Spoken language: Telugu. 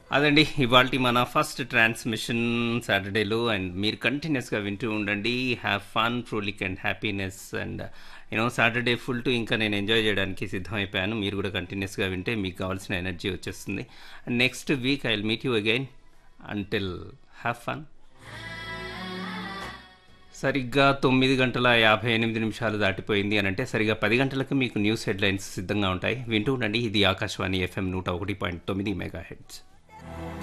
అదండి ఇవాళ మన ఫస్ట్ ట్రాన్స్మిషన్ సాటర్డేలో అండ్ మీరు కంటిన్యూస్గా వింటూ ఉండండి have fun frolic and happiness and you know Saturday full టు ఇంకా నేను ఎంజాయ్ చేయడానికి సిద్ధమైపోయాను మీరు కూడా కంటిన్యూస్గా వింటే మీకు కావాల్సిన ఎనర్జీ వచ్చేస్తుంది and next week I will meet you again until have fun సరిగ్గా తొమ్మిది గంటల యాభై ఎనిమిది నిమిషాలు దాటిపోయింది అని అంటే సరిగ్గా పది గంటలకు మీకు న్యూస్ హెడ్లైన్స్ సిద్ధంగా ఉంటాయి వింటూ ఉండండి ఇది ఆకాశవాణి ఎఫ్ఎం నూట ఒకటి పాయింట్ తొమ్మిది మెగా హెడ్స్